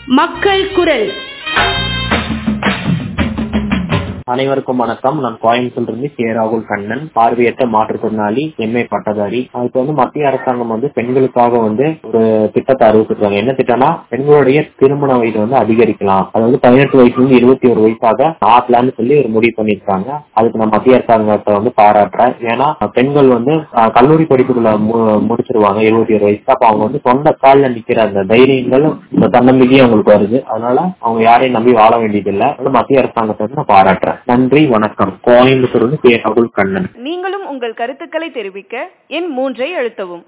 மக்கள் குரல் அனைவருக்கும் வணக்கம் நான் கோயம்புத்தூர்ல இருந்து கே ராகுல் கண்ணன் பார்வையற்ற மாற்றுத்திறனாளி எம்ஏ பட்டதாரி அதுக்கு வந்து மத்திய அரசாங்கம் வந்து பெண்களுக்காக வந்து ஒரு திட்டத்தை அறிவிச்சிருக்காங்க என்ன திட்டம்னா பெண்களுடைய திருமண வயது வந்து அதிகரிக்கலாம் அதாவது பதினெட்டு வயசுல இருந்து இருபத்தி ஒரு வயசாக ஆக்கலாம்னு சொல்லி ஒரு முடிவு பண்ணிருக்காங்க அதுக்கு நான் மத்திய அரசாங்கத்தை வந்து பாராட்டுறேன் ஏன்னா பெண்கள் வந்து அஹ், கல்லூரி படிப்புகளை மு- முடிச்சிருவாங்க இருபத்தி ஒரு வயசுக்கு அப்ப அவங்க வந்து சொந்த கால்ல நிக்கிற அந்த தைரியங்களும் இந்த தன்னம்பிக்கையும் அவங்களுக்கு வருது அதனால அவங்க யாரையும் நம்பி வாழ வேண்டியதில்லை அதனால மத்திய அரசாங்கத்தை வந்து நான் பாராட்டுறேன் நன்றி வணக்கம் கோயம்புத்தூர் வந்து கே ராகுல் கண்ணன் நீங்களும் உங்கள் கருத்துக்களை தெரிவிக்க எண் மூன்றை அழுத்தவும்